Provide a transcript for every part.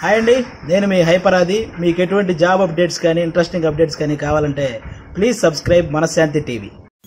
hi అండి నేను మీ హైపరాది మీకు ఎటువంటి జాబ్ అప్డేట్స్ కానీ ఇంట్రెస్టింగ్ అప్డేట్స్ కానీ కావాలంటే please subscribe Manashanti TV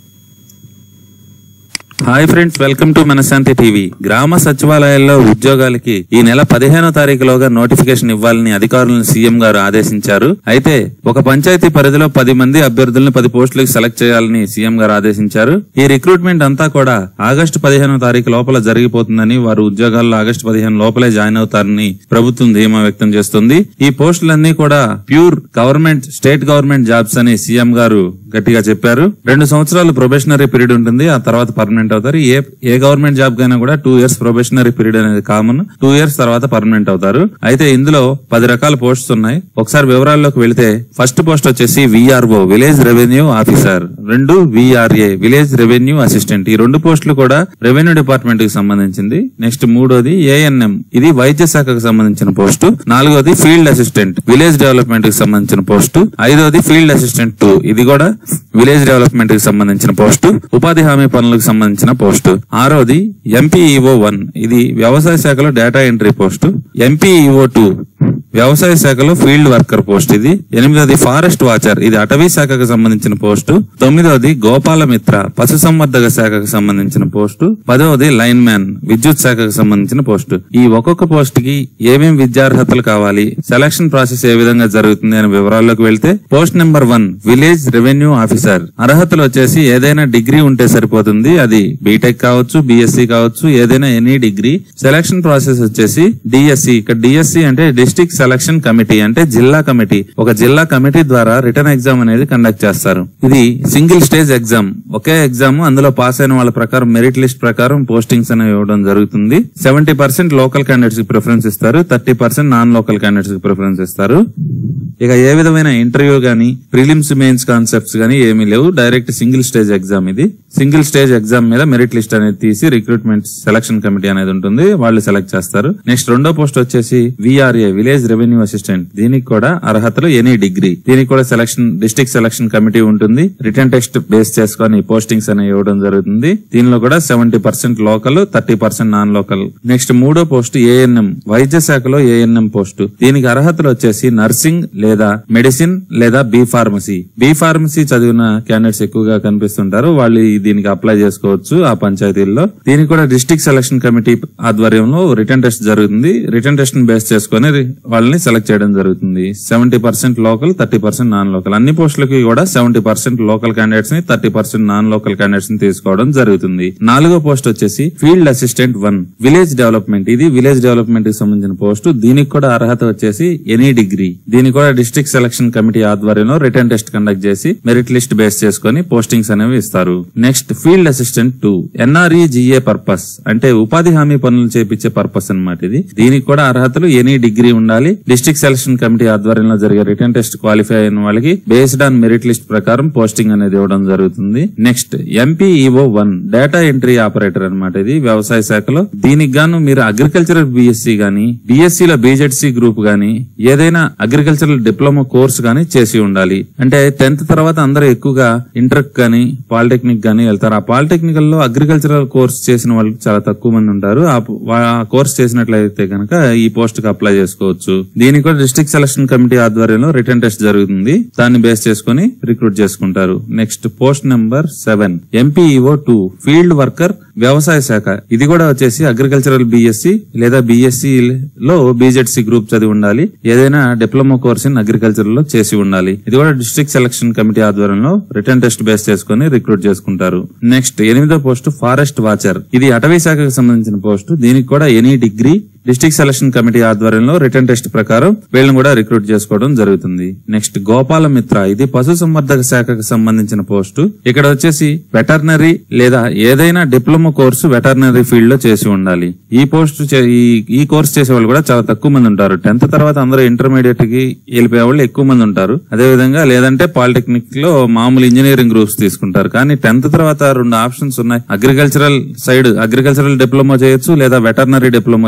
hi friends welcome to Manashanti TV గ్రామ సచివాలయాల్లో ఉద్యోగాలకి ఈ నెల పదిహేనో తారీఖులోగా నోటిఫికేషన్ ఇవ్వాలని అధికారులను సీఎం గారు ఆదేశించారు అయితే ఒక పంచాయతీ పరిధిలో పది మంది అభ్యర్థులను పది పోస్టులకు సెలెక్ట్ చేయాలని సీఎం గారు ఆదేశించారు ఈ రిక్రూట్మెంట్ అంతా కూడా ఆగస్టు పదిహేనో తారీఖు లోపల జరిగిపోతుందని వారు ఉద్యోగాల్లో ఆగస్టు పదిహేను లోపలే జాయిన్ అవుతారని ప్రభుత్వం ధీమా వ్యక్తం చేస్తుంది ఈ పోస్టులన్నీ కూడా pure government state government jobs అని సీఎం గారు గట్టిగా చెప్పారు రెండు సంవత్సరాలు ప్రొబేషనరీ పీరియడ్ ఉంటుంది ఆ తర్వాత పర్మనెంట్ అవుతారు ఏ ఏ గవర్నమెంట్ జాబ్ కైనా కూడా టూ ఇయర్స్ ప్రొబేషనరీ పీరియడ్ అనేది కామన్ టూ ఇయర్స్ తర్వాత పర్మనెంట్ అవుతారు అయితే ఇందులో పది రకాల పోస్ట్స్ ఉన్నాయి ఒకసారి వివరాల్లోకి వెళితే ఫస్ట్ పోస్ట్ వచ్చేసి విఆర్ఓ విలేజ్ రెవెన్యూ ఆఫీసర్ రెండు విఆర్ఏ విలేజ్ రెవెన్యూ అసిస్టెంట్ ఈ రెండు పోస్టులు కూడా రెవెన్యూ డిపార్ట్మెంట్ కి సంబంధించింది నెక్స్ట్ మూడోది ఏఎన్ఎం ఇది వైద్య శాఖకు సంబంధించిన పోస్టు నాలుగోది ఫీల్డ్ అసిస్టెంట్ విలేజ్ డెవలప్మెంట్ కి సంబంధించిన పోస్టు ఐదోది ఫీల్డ్ అసిస్టెంట్ టూ ఇది కూడా విలేజ్ డెవలప్మెంట్ కి సంబంధించిన పోస్టు ఉపాధి హామీ పనులకు సంబంధించిన పోస్టు ఆరోది ఎంపీఈఓ వన్ ఇది వ్యవసాయ శాఖలో data entry post MPEO two వ్యవసాయ శాఖలో ఫీల్డ్ వర్కర్ పోస్ట్ ఇది ఎనిమిదోది ఫారెస్ట్ వాచర్ ఇది అటవీ శాఖకు సంబంధించిన పోస్టు తొమ్మిదోది గోపాల మిత్ర పశు సంవర్ధక శాఖకు సంబంధించిన పోస్టు పదవది లైన్ మ్యాన్ విద్యుత్ శాఖకు సంబంధించిన పోస్టు ఈ ఒక్కొక్క పోస్ట్ కి ఏమేం విద్యార్హతలు కావాలి సెలక్షన్ ప్రాసెస్ ఏ విధంగా జరుగుతుంది అనే వివరాల్లోకి వెళ్తే post number one village revenue officer అర్హతలు వచ్చేసి ఏదైనా డిగ్రీ ఉంటే సరిపోతుంది అది బీటెక్ కావచ్చు బీఎస్సీ కావచ్చు ఏదైనా ఎనీ డిగ్రీ సెలక్షన్ ప్రాసెస్ వచ్చేసి డిఎస్సి ఇక్కడ డిఎస్సి అంటే డిస్ట్రిక్ట్ సెలక్షన్ కమిటీ అంటే జిల్లా కమిటీ ఒక జిల్లా కమిటీ ద్వారా రిటర్న్ ఎగ్జామ్ అనేది కండక్ట్ చేస్తారు ఇది సింగిల్ స్టేజ్ ఎగ్జామ్ ఒకే ఎగ్జామ్ అందులో పాస్ అయిన వాళ్ళ ప్రకారం మెరిట్ లిస్ట్ ప్రకారం పోస్టింగ్స్ అనేవి ఇవ్వడం జరుగుతుంది సెవెంటీ పర్సెంట్ లోకల్ క్యాండిడేట్స్ కి ప్రిఫరెన్స్ ఇస్తారు thirty percent non local candidates కి ప్రిఫరెన్స్ ఇస్తారు ఇక ఏ విధమైన ఇంటర్వ్యూ గానీ ప్రిలిమ్స్ మెయిన్స్ కాన్సెప్ట్స్ గానీ ఏమీ లేవు డైరెక్ట్ సింగిల్ స్టేజ్ ఎగ్జామ్ ఇది సింగిల్ స్టేజ్ ఎగ్జామ్ మీద మెరిట్ లిస్ట్ అనేది తీసి రిక్రూట్మెంట్ సెలక్షన్ కమిటీ అనేది ఉంటుంది వాళ్ళు సెలెక్ట్ చేస్తారు నెక్స్ట్ రెండో పోస్ట్ వచ్చేసి విఆర్ఏ విలేజ్ రెవెన్యూ అసిస్టెంట్ దీనికి కూడా అర్హతలు ఎనీ డిగ్రీ దీనికి కూడా సెలక్షన్ డిస్ట్రిక్ట్ సెలక్షన్ కమిటీ ఉంటుంది రిటర్న్ టెస్ట్ బేస్ చేసుకొని పోస్టింగ్స్ అనేవి ఇవ్వడం జరుగుతుంది దీనిలో కూడా seventy percent local thirty percent non local next మూడో పోస్ట్ ఏఎన్ఎం వైద్య శాఖలో ఏఎన్ఎం పోస్ట్ దీనికి అర్హతలు వచ్చేసి నర్సింగ్ లేదా మెడిసిన్ లేదా బి ఫార్మసీ బి ఫార్మసీ చదివిన క్యాండిడేట్స్ ఎక్కువగా కనిపిస్తుంటారు వాళ్ళు ఈ- దీనికి అప్లై చేసుకోవచ్చు ఆ పంచాయతీల్లో దీనికి కూడా డిస్ట్రిక్ట్ సెలక్షన్ కమిటీ ఆధ్వర్యంలో రిటర్న్ టెస్ట్ జరుగుతుంది రిటర్న్ టెస్ట్ ని బేస్ చేసుకొని రి- వాళ్ళని సెలెక్ట్ చేయడం జరుగుతుంది seventy percent local thirty percent non local అన్ని పోస్టులకి కూడా సెవెంటీ పర్సెంట్ లోకల్ క్యాండిడేట్స్ ని thirty percent non local candidates ని తీసుకోవడం జరుగుతుంది నాలుగో పోస్ట్ వచ్చేసి field assistant one village development ఇది విలేజ్ డెవలప్మెంట్ కి సంబంధించిన పోస్ట్ దీనికి కూడా అర్హత వచ్చేసి ఎనీ డిగ్రీ దీనికి కూడా డిస్ట్రిక్ట్ సెలక్షన్ కమిటీ ఆధ్వర్యంలో రిటర్న్ టెస్ట్ కండక్ట్ చేసి మెరిట్ లిస్ట్ బేస్ చేసుకొని పోస్టింగ్స్ అనేవి ఇస్తారు next field assistant two NREGA purpose అంటే ఉపాధి హామీ పనులు చేపించే పర్పస్ అన్నమాట ఇది దీనికి కూడా అర్హతలు ఎనీ డిగ్రీ ఉండాలి డిస్ట్రిక్ట్ సెలక్షన్ కమిటీ ఆధ్వర్యంలో జరిగే రిటర్న్ టెస్ట్ క్వాలిఫై అయిన వాళ్ళకి బేస్డ్ ఆన్ మెరిట్ లిస్ట్ ప్రకారం పోస్టింగ్ అనేది ఇవ్వడం జరుగుతుంది next MPEO one data entry operator అన్నమాట ఇది వ్యవసాయ శాఖలో దీనికి గాను మీరు అగ్రికల్చరల్ బిఎస్సి గాని బిఎస్సి లో బీజెడ్సి గ్రూప్ గాని ఏదైనా అగ్రికల్చరల్ డిప్లొమా కోర్స్ గాని చేసి ఉండాలి అంటే టెన్త్ తర్వాత అందరూ ఎక్కువగా ఇంటర్ గాని పాలిటెక్నిక్ గాని వెళ్తారు ఆ పాలిటెక్నికల్ లో అగ్రికల్చరల్ కోర్స్ చేసిన వాళ్ళు చాలా తక్కువ మంది ఉంటారు ఆ ప- వా- ఆ కోర్స్ చేసినట్లయితే కనుక ఈ పోస్ట్ కి అప్లై చేసుకోవచ్చు దీనికి కూడా డిస్ట్రిక్ట్ సెలక్షన్ కమిటీ ఆధ్వర్యంలో రిటర్న్ టెస్ట్ జరుగుతుంది దాన్ని బేస్ చేసుకుని రిక్రూట్ చేసుకుంటారు next post number seven MPEO two field worker వ్యవసాయ శాఖ ఇది కూడా వచ్చేసి అగ్రికల్చరల్ బిఎస్సి లేదా బిఎస్సి లో బీజెడ్సి గ్రూప్ చదివి ఉండాలి ఏదైనా డిప్లొమా కోర్స్ ఇన్ అగ్రికల్చర్ లో చేసి ఉండాలి ఇది కూడా డిస్ట్రిక్ట్ సెలక్షన్ కమిటీ ఆధ్వర్యంలో రిటర్న్ టెస్ట్ బేస్ చేసుకుని రిక్రూట్ చేసుకుంటారు నెక్స్ట్ ఎనిమిదో పోస్ట్ ఫారెస్ట్ వాచర్ ఇది అటవీ శాఖకు సంబంధించిన పోస్ట్ దీనికి కూడా any degree district selection committee ఆధ్వర్యంలో రిటర్న్ టెస్ట్ ప్రకారం వీళ్ళని కూడా రిక్రూట్ చేసుకోవడం జరుగుతుంది నెక్స్ట్ గోపాల మిత్ర ఇది పశు సంవర్ధక శాఖకు సంబంధించిన పోస్టు ఇక్కడ వచ్చేసి వెటర్నరీ లేదా ఏదైనా డిప్లొమా కోర్సు వెటర్నరీ ఫీల్డ్ లో చేసి ఉండాలి ఈ పోస్ట్ చే- ఈ- ఈ కోర్స్ చేసే వాళ్ళు కూడా చాలా తక్కువ మంది ఉంటారు టెన్త్ తర్వాత అందరూ ఇంటర్మీడియట్ కి వెళ్ళిపోయే వాళ్ళు ఎక్కువ మంది ఉంటారు అదే విధంగా లేదంటే పాలిటెక్నిక్ లో మామూలు ఇంజనీరింగ్ గ్రూప్స్ తీసుకుంటారు కానీ టెన్త్ తర్వాత రెండు ఆప్షన్స్ ఉన్నాయి అగ్రికల్చరల్ సైడ్ అగ్రికల్చరల్ డిప్లొమా చేయొచ్చు లేదా వెటర్నరీ డిప్లొమా చేయొచ్చు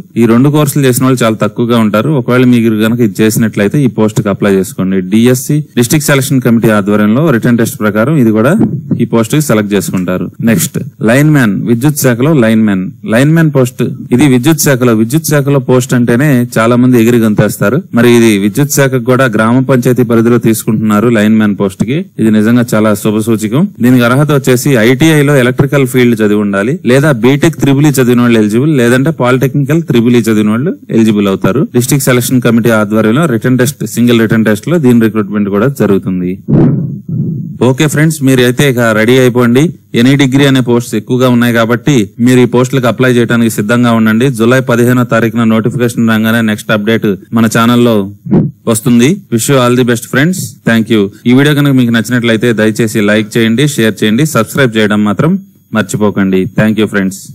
ఈ రెండు కోర్సులు చేసిన వాళ్ళు చాలా తక్కువగా ఉంటారు ఒకవేళ మీరు కనుక ఇది చేసినట్లయితే ఈ పోస్ట్ కి అప్లై చేసుకోండి డిఎస్సి డిస్ట్రిక్ట్ సెలక్షన్ కమిటీ ఆధ్వర్యంలో రిటర్న్ టెస్ట్ ప్రకారం ఇది కూడా ఈ పోస్ట్ కి సెలెక్ట్ చేసుకుంటారు నెక్స్ట్ లైన్ మ్యాన్ విద్యుత్ శాఖలో lineman lineman post ఇది విద్యుత్ శాఖలో విద్యుత్ శాఖలో పోస్ట్ అంటేనే చాలా మంది ఎగిరి గంతేస్తారు మరి ఇది విద్యుత్ శాఖకు కూడా గ్రామ పంచాయతీ పరిధిలో తీసుకుంటున్నారు లైన్ మ్యాన్ పోస్ట్ కి ఇది నిజంగా చాలా శుభ సూచకం దీనికి అర్హత వచ్చేసి ఐటీఐ లో ఎలక్ట్రికల్ ఫీల్డ్ చదివి ఉండాలి లేదా బీటెక్ త్రిబుల్ చదివిన వాళ్ళు ఎలిజిబుల్ లేదంటే పాలిటెక్నికల్ త్రిబుల్ చదివిన వాళ్ళు ఎలిజిబుల్ అవుతారు డిస్ట్రిక్ట్ సెలక్షన్ కమిటీ ఆధ్వర్యంలో written test single written test లో దీని రిక్రూట్మెంట్ కూడా జరుగుతుంది ఓకే ఫ్రెండ్స్ మీరు అయితే ఇక రెడీ అయిపోండి ఎనీ డిగ్రీ అనే పోస్ట్స్ ఎక్కువగా ఉన్నాయి కాబట్టి మీరు ఈ పోస్టులకు అప్లై చేయడానికి సిద్ధంగా ఉండండి జూలై పదిహేనో తారీఖున నోటిఫికేషన్ రాగానే నెక్స్ట్ అప్డేట్ మన ఛానల్లో వస్తుంది wish you all the best friends thank you ఈ వీడియో కనుక మీకు నచ్చినట్లయితే దయచేసి లైక్ చేయండి షేర్ చేయండి సబ్స్క్రైబ్ చేయడం మాత్రం మర్చిపోకండి థ్యాంక్ యూ ఫ్రెండ్స్